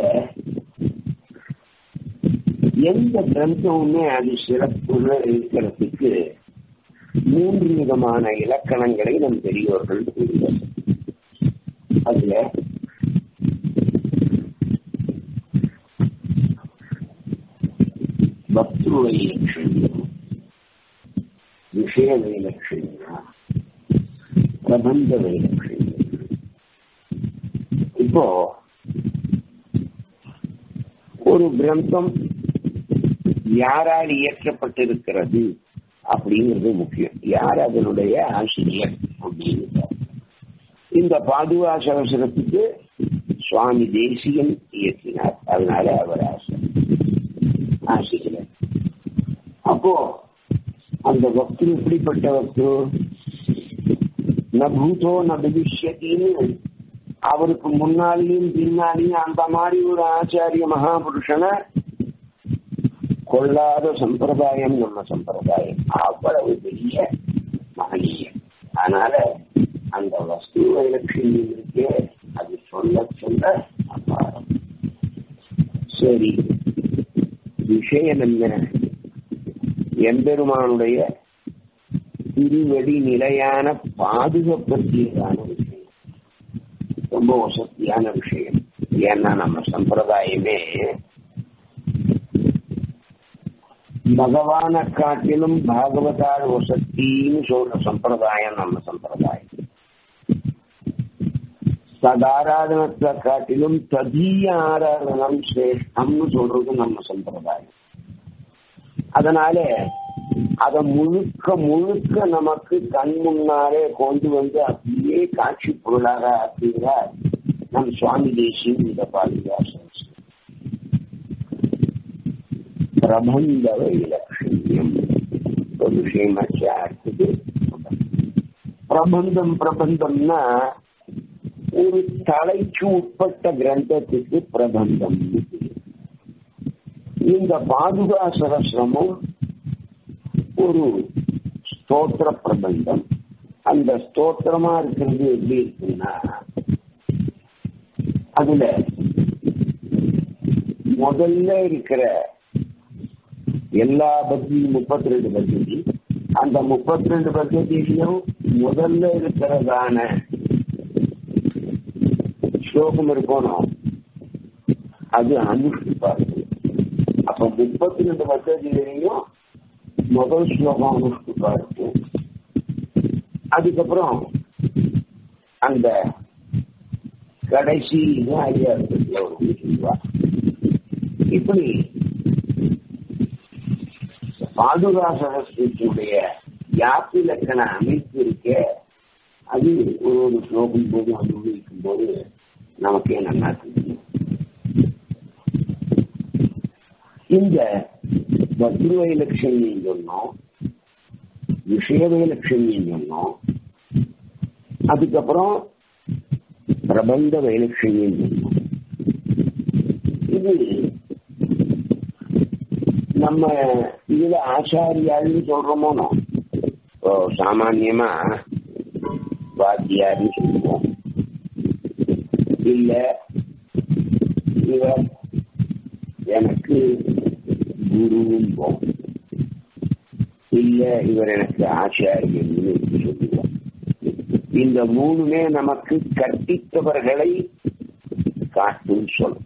எந்த கிரந்தமுமே அது சிறப்புன்னு இருக்கிறதுக்கு மூன்று விதமான இலக்கணங்களை நம் பெரியோர்கள் கூறுவர் அதுல பக்திரு வைலட்சண்யம் விஷய வைலட்சண்யம் பிரபந்த வைலட்சண்யம் இப்போ ஒரு கிரந்தம் யாரால் இயற்றப்பட்டிருக்கிறது அப்படிங்கிறது முக்கியம் யார் அதனுடைய ஆசிரியர் அப்படின்னு இந்த பாதுகா சகசரத்துக்கு சுவாமி தேசியன் இயற்றினார் அதனால அவர் ஆசிரியர் அப்போ அந்த பக்து எப்படிப்பட்ட பக்து ந பூதோ ந பவிஷ்யத்தின்னு அவருக்கு முன்னாலேயும் பின்னாலேயும் அந்த மாதிரி ஒரு ஆச்சாரிய மகாபுருஷனை கொள்ளாத சம்பிரதாயம் நம்ம சம்பிரதாயம் அவ்வளவு பெரிய மகனீயம் அதனால அந்த வஸ்து வைலட்சுமி இருக்கே அது சொல்ல சொல்ல அபாரம் சரி விஷயம் என்ன எம்பெருமானுடைய திருவடி நிலையான பாதுகாப்பத்தியதான விஷயம் ரொம்ப வசதியான விஷயம் ஏன்னா நம்ம சம்பிரதாயமே பகவானை காட்டிலும் பாகவதால் வசத்தின்னு சொல்ற சம்பிரதாயம் நம்ம சம்பிரதாயம் சதாராதனத்தை காட்டிலும் ததீய ஆராதனம் சிரேஷ்டம்னு சொல்றது நம்ம சம்பிரதாயம் அதனால அத முழுக்க முழுக்க நமக்கு கண் முன்னாலே கொண்டு வந்து அப்படியே காட்சி பொருளாக ஆக்குகிறார் நம் சுவாமி தேசியம் இந்த பாதுகாசம் பிரபந்த வைலட்சண்யம் ஒரு விஷயமாச்சு அடுத்தது பிரபந்தம் பிரபந்தம்னா ஒரு தலைக்கு உட்பட்ட கிரந்தத்துக்கு பிரபந்தம் இந்த பாதுகா சகசிரமும் ஒரு ஸ்தோத்திர பிரபந்தம் அந்த ஸ்தோத்திரமா இருக்கிறது எப்படி இருக்குன்னா அதுல முதல்ல இருக்கிற எல்லா பத்தியும் முப்பத்தி ரெண்டு பத்தி அந்த முப்பத்தி ரெண்டு பத்தியிலும் முதல்ல இருக்கிறதான ஸ்லோகம் இருக்கணும் அது அனுஷ்டிப்பா இருக்கு அப்ப முப்பத்தி ரெண்டு பத்தியிலையும் முதல் ஸ்லோகம் அனுஷ்டிப்பா இருக்கு அதுக்கப்புறம் அந்த கடைசி ஐயா இருக்கு இப்படி பாதுகா சகஸ்தியுடைய யாப்பிலக்கண அமைப்பு இருக்க அது ஒரு ஒரு ஸ்லோகம் போது அனுபவிக்கும் போது நமக்கே நல்லா தெரியும் இந்த பத்ருவை லட்சுமி சொன்னோம் விஷயவை லட்சுமி சொன்னோம் அதுக்கப்புறம் பிரபந்த வைலட்சுமி சொன்னோம் இது நம்ம இதுல ஆச்சாரியாருன்னு சொல்றோமோ சாமான்யமா வாத்தியார்னு சொல்லுவோம் இல்ல இவர் எனக்கு குருவும் இல்ல இவர் எனக்கு ஆச்சாரியன்னு சொல்லுவோம் இந்த மூணுமே நமக்கு கற்பித்தவர்களை காட்டும் சொல்லும்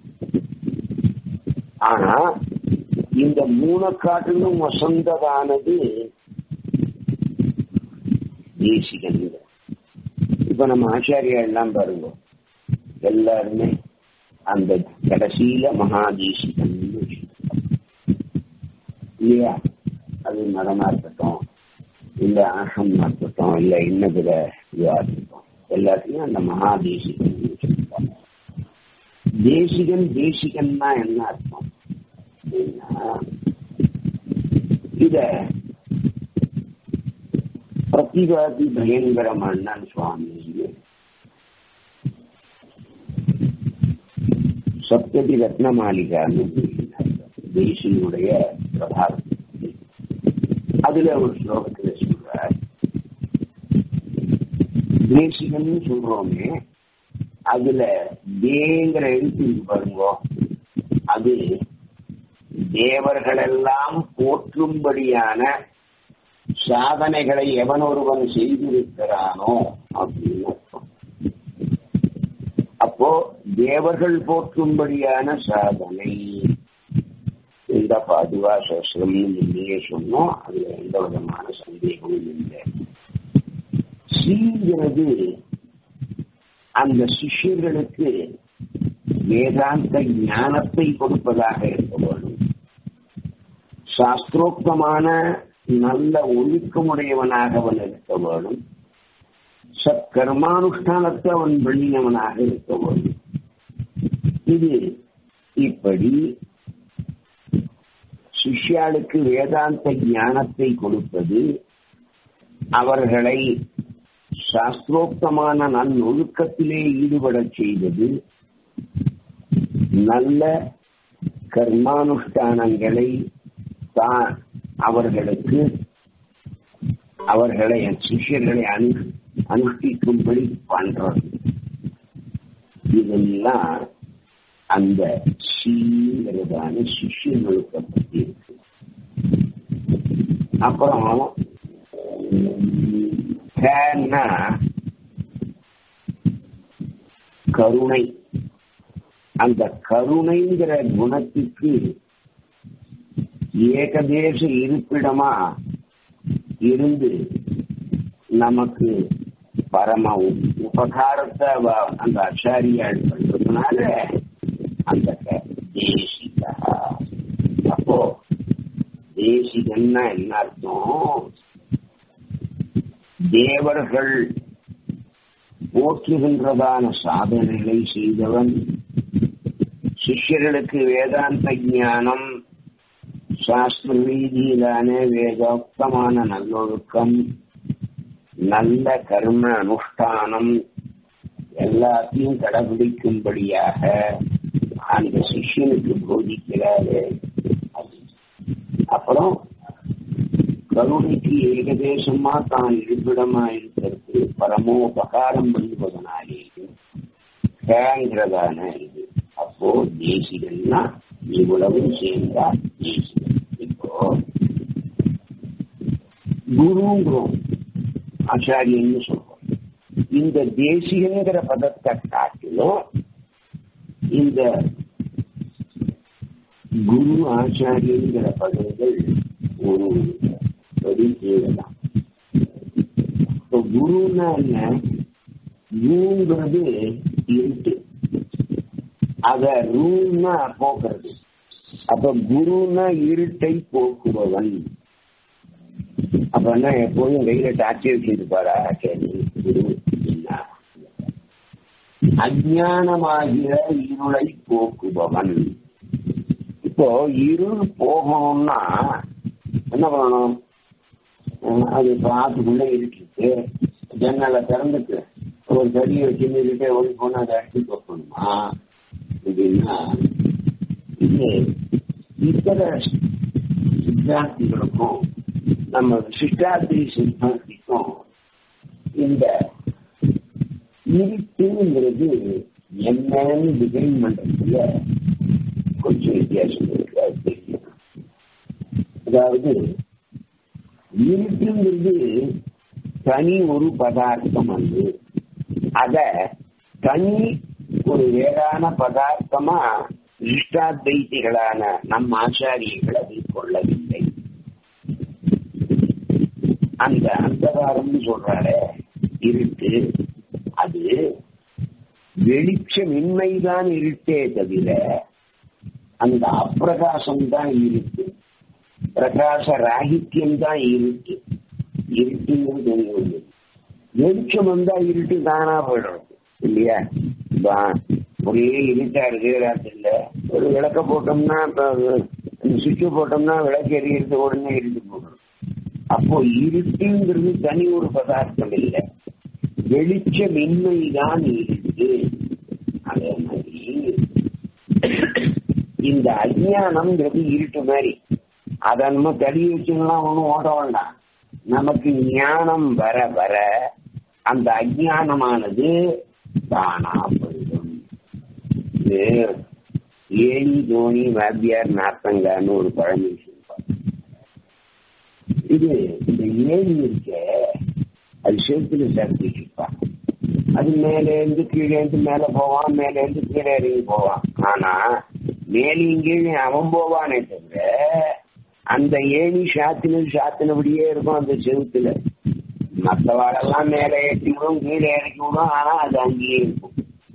ஆனா இந்த மூணு காட்டிலும் வசந்ததானது தேசிகன் இப்ப நம்ம ஆச்சாரியா எல்லாம் பாருங்க எல்லாருமே அந்த கடைசியில மகாதேசிகன் இல்லையா அது மதமா இருக்கட்டும் இல்ல ஆசமா இருக்கட்டும் இல்ல இன்னதுல இதுவா இருக்கட்டும் எல்லாத்தையும் அந்த மகாதேசிகன் சொல்லிருப்பாங்க தேசிகன் தேசிகன்னா என்ன அர்த்தம் அப்படின்னா இத பிரதிவாதி பயங்கரமான சுவாமி சப்ததி ரத்ன மாளிகான்னு தேசியனுடைய பிரபாவம் அதுல ஒரு ஸ்லோகத்துல சொல்றார் தேசிகன்னு சொல்றோமே அதுல தேங்கிற எழுத்து இருக்கு பாருங்க அது தேவர்களெல்லாம் போற்றும்படியான சாதனைகளை எவன் ஒருவன் செய்திருக்கிறானோ அப்படின்னு அர்த்தம் அப்போ தேவர்கள் போற்றும்படியான சாதனை இந்த பாதுகா சஸ்திரம் இல்லையே சொன்னோம் அதுல எந்த விதமான சந்தேகமும் இல்லை சீங்கிறது அந்த சிஷ்யர்களுக்கு வேதாந்த ஞானத்தை கொடுப்பதாக இருக்க வேண்டும் சாஸ்திரோக்தமான நல்ல ஒழுக்கமுடையவனாக அவன் இருக்க வேண்டும் சத்கர்மானுஷ்டானத்தை அவன் பண்ணினவனாக இருக்க வேண்டும் இது இப்படி சிஷ்யாளுக்கு வேதாந்த ஞானத்தை கொடுப்பது அவர்களை சாஸ்திரோக்தமான நல்லொழுக்கத்திலே ஈடுபடச் செய்வது நல்ல கர்மானுஷ்டானங்களை தான் அவர்களுக்கு அவர்களை சிஷ்யர்களை அனு அனுஷ்டிக்கும்படி பண்றது இதெல்லாம் அந்த சீங்கிறதான சிஷ்யர்களுக்கு பற்றி இருக்கு அப்புறம் ஹேன்னா கருணை அந்த கருணைங்கிற குணத்துக்கு ஏகதேச இருப்பிடமா இருந்து நமக்கு பரம உபகாரத்தை அந்த ஆச்சாரியால் பண்றதுனால அந்த தேசிகா அப்போ தேசிகன்னா என்ன அர்த்தம் தேவர்கள் போற்றுகின்றதான சாதனைகளை செய்தவன் சிஷ்யர்களுக்கு வேதாந்த ஞானம் சாஸ்திர ரீதியிலான வேதோக்தமான நல்லொழுக்கம் நல்ல கர்ம அனுஷ்டானம் எல்லாத்தையும் கடைபிடிக்கும்படியாக அந்த சிஷ்யனுக்கு போதிக்கிறாரு அப்புறம் கருணைக்கு ஏகதேசமா தான் இருப்பிடமா இருக்கிறது பரமோபகாரம் பண்ணுவதனாலேயும் கேங்கிறதான இது அப்போ தேசிகன்னா இவ்வளவும் சேர்ந்தா தேசிகன் இப்போ குருங்கிறோம் ஆச்சாரியன்னு சொல்றோம் இந்த தேசிகங்கிற பதத்தை காட்டிலும் இந்த குரு ஆச்சாரியங்கிற பதங்கள் ஒரு படி கீழதான் இப்போ குருன்னா என்ன குருங்கிறது இருட்டு அத ரூன்னா போக்குறது அப்ப குருன்னா இருட்டை போக்குபவன் அப்ப என்ன எப்போதும் கையில டார்ச்சி வச்சிருப்பாரா சரி குரு அப்படின்னா அஜானமாகிற இருளை போக்குபவன் இப்போ இருள் போகணும்னா என்ன பண்ணணும் அது இப்போ ஆத்துக்குள்ள இருக்கு ஜன்னலை திறந்துட்டு ஒரு தடியை வச்சு நின்றுட்டு ஓடி போனா அதை அடிச்சு போக்கணுமா அப்படின்னா இது இத்தர சித்தாந்திகளுக்கும் நம்ம சிஷ்டாத்ரி சித்தாந்திக்கும் இந்த இருட்டுங்கிறது என்னன்னு டிசைன் பண்றதுல கொஞ்சம் வித்தியாசம் இருக்கு அது தெரியும் அதாவது இருட்டுங்கிறது தனி ஒரு பதார்த்தம் வந்து அத தனி ஒரு வேறான பதார்த்தமா இஷ்டாத்வைத்திகளான நம் ஆச்சாரியர்கள் அதை கொள்ளவில்லை அந்த அந்தகாரம்னு சொல்றாரு இருட்டு அது வெளிச்சமின்மைதான் இருட்டே தவிர அந்த அப்பிரகாசம் தான் இருட்டு பிரகாச ராகித்யம் தான் இருட்டு இருட்டுங்கிறது தெரியும் வெளிச்சம் வந்தா இருட்டு தானா போயிடும் இல்லையா ஒரே இருட்டா இருக்கு ராத்திரில ஒரு விளக்க போட்டோம்னா சுவிட்சு போட்டோம்னா விளக்கு எரியறது உடனே இருட்டு போடும் அப்போ இருட்டுங்கிறது தனி ஒரு பதார்த்தம் இல்லை வெளிச்சமின்மைதான் இருட்டு அதே மாதிரி இந்த அஜானம்ங்கிறது இருட்டு மாதிரி அதை நம்ம தடி வச்சுலாம் ஒன்றும் ஓட வேண்டாம் நமக்கு ஞானம் வர வர அந்த அஜானமானது தானா போயிடும் இது ஏணி தோணி வாத்தியார் நாத்தங்கான்னு ஒரு பழமொழி சொல்லுவாங்க இது இந்த ஏணி இருக்க அது செலுத்துல சேர்த்து வச்சிருப்பான் அது மேலேருந்து கீழேந்து மேல போவான் மேலேருந்து கீழே இறங்கி போவான் ஆனா மேலையும் கீழே அவன் போவானே தவிர அந்த ஏணி சாத்தினது சாத்தினபடியே இருக்கும் அந்த செவுத்துல மற்றவாடெல்லாம் மேலே ஏற்றி விடும் கீழே இறக்கி விடும் ஆனா அது அங்கேயே இருக்கும்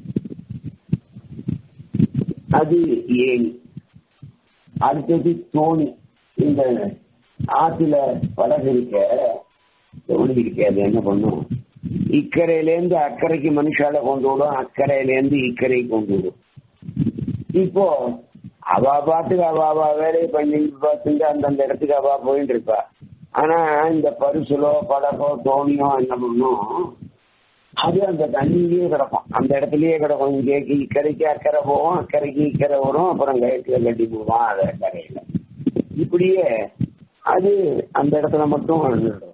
அது ஏணி அடுத்தது தோணி இந்த ஆத்துல படகு இருக்க தோணி இருக்க அது என்ன பண்ணும் இக்கரையிலேருந்து அக்கறைக்கு மனுஷால கொண்டு விடும் அக்கறையிலேருந்து இக்கரை கொண்டு விடும் இப்போ அவா பாட்டுக்கு அவா அவா வேலையை பண்ணி பார்த்துட்டு அந்தந்த இடத்துக்கு அவா போயிட்டு இருப்பா ஆனா இந்த பரிசுலோ படகோ தோணியோ என்ன பண்ணும் அது அந்த தண்ணியிலேயே கிடக்கும் அந்த இடத்துலயே கிடக்கும் இங்கே இக்கரைக்கு அக்கறை போவோம் அக்கறைக்கு இக்கரை வரும் அப்புறம் கயத்துல கட்டி போவான் அதை கரையில இப்படியே அது அந்த இடத்துல மட்டும் இருக்கும்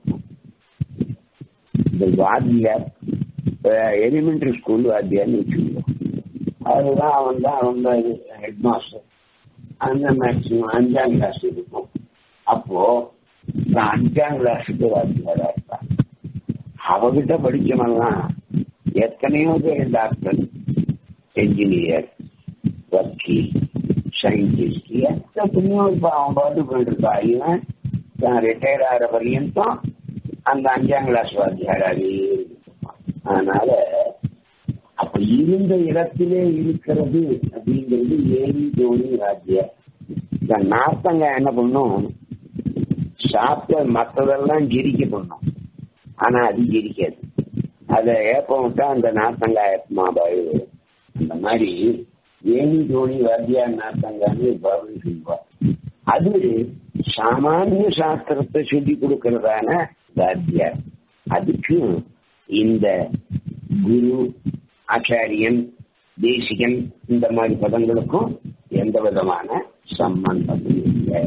இந்த வாத்தியார் எலிமெண்டரி ஸ்கூல் வாத்தியார்னு வச்சுக்கோங்க அதுதான் அவன் தான் ரொம்ப ஹெட் மாஸ்டர் அந்த மேக்சிமம் அஞ்சாம் கிளாஸ் இருக்கும் அப்போ நான் அஞ்சாம் கிளாஸுக்கு வாத்தியாரா இருப்பேன் அவகிட்ட படிச்சவன்லாம் எத்தனையோ பேர் டாக்டர் என்ஜினியர் வக்கீல் சயின்டிஸ்ட் எத்தனையோ இப்ப அவன் பாட்டு போயிட்டு இருக்கா இவன் தான் ரிட்டையர் ஆகிற பர்யந்தம் அந்த அஞ்சாம் கிளாஸ் வாத்தியாராகவே அதனால அப்ப இருந்த இடத்திலே இருக்கிறது அப்படிங்கிறது ஏரி தோணி வாத்தியார் இந்த நாத்தங்க என்ன பண்ணும் சாப்பிட்ட மற்றதெல்லாம் ஜெரிக்க பண்ணும் ஆனா அது ஜெரிக்காது அதை ஏப்பம் விட்டா அந்த நாத்தங்காய் மாபாய் அந்த மாதிரி ஏணி தோணி வாத்தியார் நாத்தங்கான்னு பவன் சொல்லுவா அது சாமானிய சாஸ்திரத்தை சொல்லி கொடுக்கறதான வாத்தியார் அதுக்கு இந்த குரு ஆச்சாரியன் தேசிகன் இந்த மாதிரி பதங்களுக்கும் எந்த விதமான சம்பந்தமும் இல்லை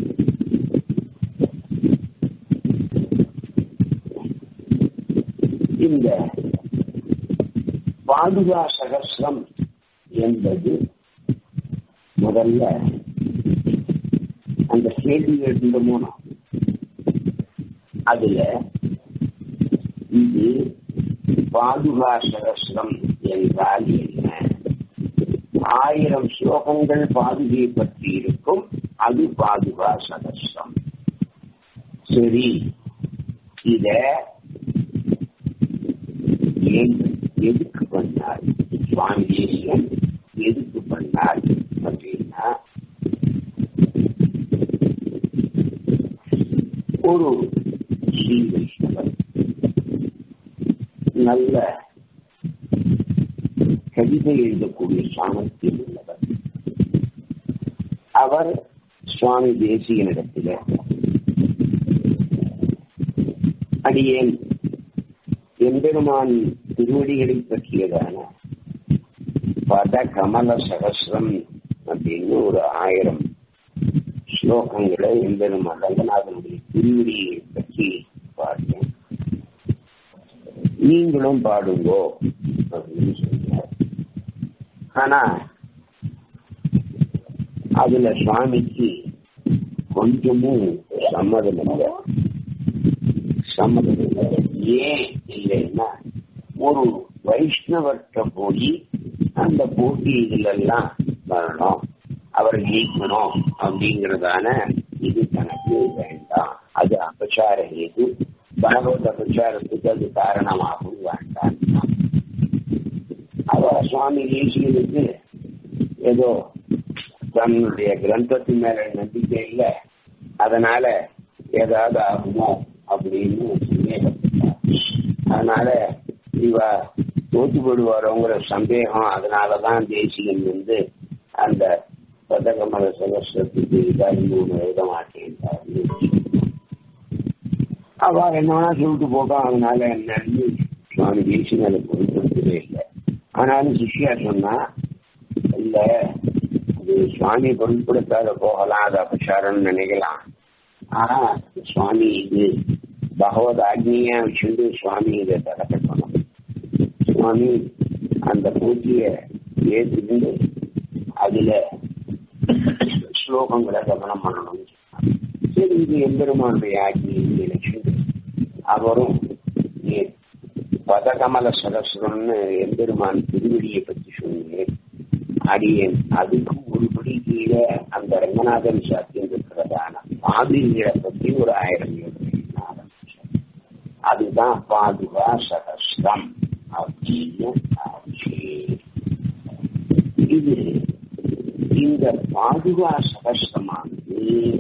இந்த பாதுகா சகசிரம் என்பது முதல்ல அந்த கேள்வி எழுந்த மூலம் அதுல இது பாதுகா சகசிரம் என்றால் என்ன ஆயிரம் ஸ்லோகங்கள் பாதுகையை பற்றி இருக்கும் அது பாதுகா சகசிரம் சரி இத ஏன் எதுக்கு பண்ணார் சுவாமி தேசியன் எதுக்கு பண்ணார் அப்படின்னா ஒரு ஸ்ரீ வைஷ்ணவர் நல்ல கவிதை எழுதக்கூடிய சாமர்த்தியம் உள்ளவர் அவர் சுவாமி தேசியனிடத்தில் அடியேன் எம்பெருமான் திருவடிகளை பற்றியதான பத கமல சகசிரம் அப்படின்னு ஒரு ஆயிரம் ஸ்லோகங்களை எம்பெருமான் ரங்கநாதனுடைய திருவடியை பற்றி பாடினேன் நீங்களும் பாடுங்கோ அப்படின்னு சொன்னார் ஆனா அதுல சுவாமிக்கு கொஞ்சமும் சம்மதம் இல்லை சம்மதம் இல்லை ஏன் இல்லைன்னா ஒரு வைஷ்ணவர்கிட்ட போய் அந்த போட்டி இதுல எல்லாம் வரணும் அவர் ஜெயிக்கணும் அப்படிங்கறதான இது தனக்கு வேண்டாம் அது அபச்சார ஏது பகவத் அபச்சாரத்துக்கு அது காரணமாகவும் வேண்டாம் அவ சுவாமி தேசியனுக்கு ஏதோ தன்னுடைய கிரந்தத்தின் மேல நம்பிக்கை இல்லை அதனால ஏதாவது ஆகுமோ அப்படின்னு சந்தேகப்பட்டார் அதனால இவ தோத்து போடுவாரோங்கிற சந்தேகம் அதனாலதான் தேசிகன் வந்து அந்த பதகமல சகசிரத்துக்கு இதாகி மூணு எழுத மாட்டேன்றாரு அவ என்ன வேணா சொல்லிட்டு போகும் அதனால என்னன்னு சுவாமி தேசிகனை பொருட்படுத்தவே இல்லை ஆனாலும் சிஷ்யா சொன்னா இல்ல அது சுவாமி பொருட்படுத்தாத போகலாம் அது அபசாரம்னு நினைக்கலாம் ஆனா சுவாமி இது பகவத் ஆக்னியா வச்சுட்டு சுவாமி இதை தடக்கணும் சுவாமி அந்த பூஜைய ஏற்றிருந்து அதுல ஸ்லோகங்களை கவனம் பண்ணணும் சரி இது எம்பெருமானுடைய ஆக்னி நினைச்சுட்டு அவரும் பதகமல சகசிரம்னு எம்பெருமான் திருவடியை பற்றி சொன்னேன் அடியேன் அதுக்கும் ஒருபடி கீழே அந்த ரங்கநாதன் சாத்தியம் இருக்கிறதான மாதிரிகளை பத்தி ஒரு ஆயிரம் யோசனை ஆரம்பிச்சேன் அதுதான் பாதுகா சகஸ்ரம் அப்படின்னு ஆச்சு இது இந்த பாதுகா சகஸ்ரமானது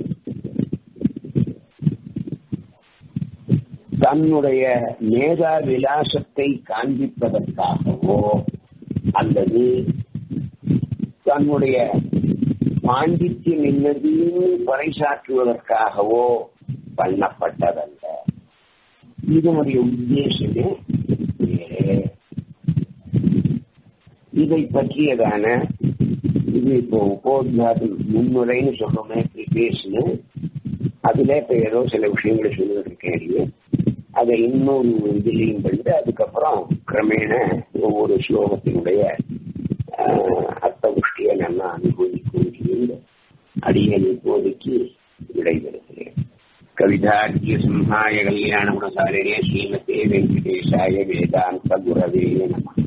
தன்னுடைய மேதா விலாசத்தை காண்பிப்பதற்காகவோ அல்லது தன்னுடைய பாண்டித்யம் என்னதுன்னு பறைசாற்றுவதற்காகவோ பண்ணப்பட்டதல்ல இதனுடைய உத்தேசமே வேறு இதை பற்றியதான இது இப்போ உபோத்காது முன்னுரைன்னு சொல்றோமே பேசுன்னு அதுல இப்ப ஏதோ சில விஷயங்களை சொல்லிட்டு இருக்கேன் அதை இன்னொரு இதுலையும் பண்ணிட்டு அதுக்கப்புறம் கிரமேண ஒவ்வொரு ஸ்லோகத்தினுடைய அர்த்த புஷ்டியை நல்லா அனுபவிக்கும் அடியன் இப்போதைக்கு விடைபெறுகிறேன் கவிதார்க்கிய சிம்ஹாய கல்யாண குணசாரிணே ஸ்ரீமதே வெங்கடேஷாய வேதாந்த குரவே நம